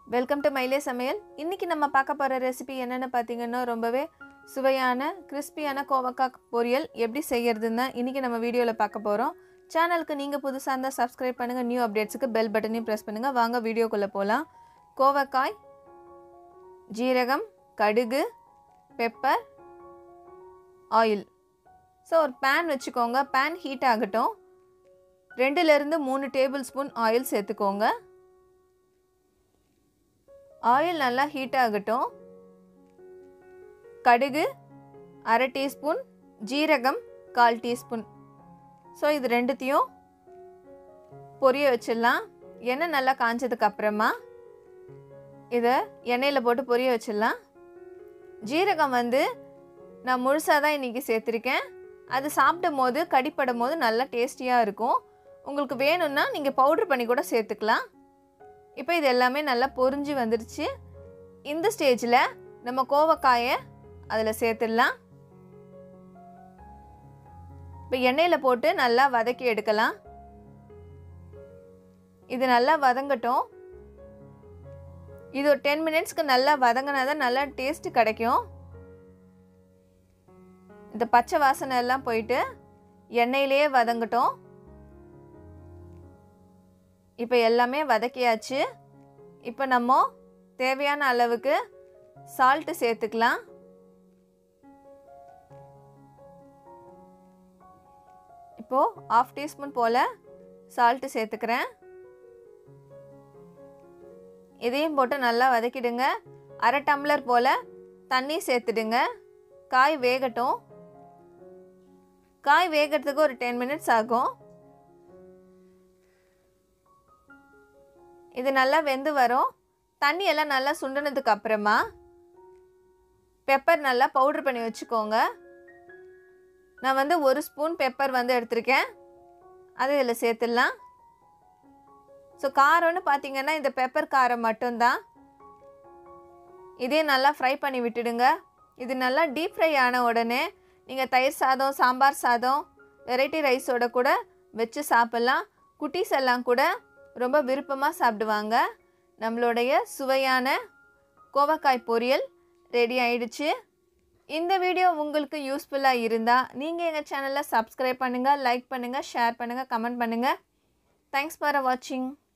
welcome to மயிலே சமையல் இன்றைக்கி நம்ம பார்க்க போகிற ரெசிபி என்னென்னு பார்த்தீங்கன்னா ரொம்பவே சுவையான கிறிஸ்பியான கோவக்காய் பொரியல் எப்படி செய்யறதுன்னு தான் இன்றைக்கி நம்ம வீடியோவில் பார்க்க போகிறோம் சேனலுக்கு நீங்கள் புதுசாக இருந்தால் சப்ஸ்கிரைப் பண்ணுங்கள் நியூ அப்டேட்ஸுக்கு பெல் பட்டனையும் ப்ரெஸ் பண்ணுங்கள் வாங்க வீடியோக்குள்ளே போகலாம் கோவக்காய் ஜீரகம் கடுகு பெப்பர் ஆயில் ஸோ ஒரு பேன் வச்சுக்கோங்க பேன் ஹீட் ஆகட்டும் ரெண்டுலேருந்து மூணு டேபிள் ஸ்பூன் ஆயில் சேர்த்துக்கோங்க ஆயில் நல்லா ஹீட் ஆகட்டும் கடுகு அரை டீஸ்பூன் ஜீரகம் கால் டீஸ்பூன் ஸோ இது ரெண்டுத்தையும் பொரிய வச்சிடலாம் எண்ணெய் நல்லா காஞ்சதுக்கு அப்புறமா இதை எண்ணெயில் போட்டு பொரிய வச்சிடலாம் ஜீரகம் வந்து நான் முழுசாக தான் இன்றைக்கி சேர்த்துருக்கேன் அது சாப்பிடும் போது கடிப்படும் போது நல்லா டேஸ்டியாக இருக்கும் உங்களுக்கு வேணும்னா நீங்கள் பவுட்ரு பண்ணி கூட சேர்த்துக்கலாம் இப்போ இது எல்லாமே நல்லா பொரிஞ்சு வந்துடுச்சு இந்த ஸ்டேஜில் நம்ம கோவக்காயை அதில் சேர்த்துடலாம் இப்போ எண்ணெயில் போட்டு நல்லா வதக்கி எடுக்கலாம் இது நல்லா வதங்கட்டும் இது ஒரு டென் மினிட்ஸ்க்கு நல்லா வதங்கினா தான் நல்லா டேஸ்ட்டு கிடைக்கும் இந்த பச்சை வாசனை எல்லாம் போயிட்டு எண்ணெயிலேயே வதங்கட்டும் இப்போ எல்லாமே வதக்கியாச்சு இப்போ நம்ம தேவையான அளவுக்கு சால்ட்டு சேர்த்துக்கலாம் இப்போது ஆஃப் டீஸ்பூன் போல் சால்ட்டு சேர்த்துக்கிறேன் இதையும் போட்டு நல்லா வதக்கிடுங்க அரை டம்ளர் போல் தண்ணி சேர்த்துடுங்க காய் வேகட்டும் காய் வேகிறதுக்கு ஒரு டென் மினிட்ஸ் ஆகும் இது நல்லா வெந்து வரும் தண்ணி எல்லாம் நல்லா சுண்டினதுக்கு அப்புறமா பெப்பர் நல்லா பவுட்ரு பண்ணி வச்சுக்கோங்க நான் வந்து ஒரு ஸ்பூன் பெப்பர் வந்து எடுத்திருக்கேன் அது இதில் சேர்த்துடலாம் ஸோ காரம்னு பார்த்தீங்கன்னா இந்த பெப்பர் காரம் மட்டும்தான் இதே நல்லா ஃப்ரை பண்ணி விட்டுடுங்க இது நல்லா டீப் ஃப்ரை ஆன உடனே நீங்கள் தயிர் சாதம் சாம்பார் சாதம் வெரைட்டி ரைஸோட கூட வச்சு சாப்பிட்லாம் குட்டீஸ் எல்லாம் கூட ரொம்ப விருப்பமாக சாப்பிடுவாங்க நம்மளுடைய சுவையான கோவக்காய் பொரியல் ரெடி ஆயிடுச்சு இந்த வீடியோ உங்களுக்கு யூஸ்ஃபுல்லாக இருந்தால் நீங்கள் எங்கள் சேனலை சப்ஸ்கிரைப் பண்ணுங்கள் லைக் பண்ணுங்கள் ஷேர் பண்ணுங்கள் கமெண்ட் பண்ணுங்கள் தேங்க்ஸ் ஃபார் வாட்சிங்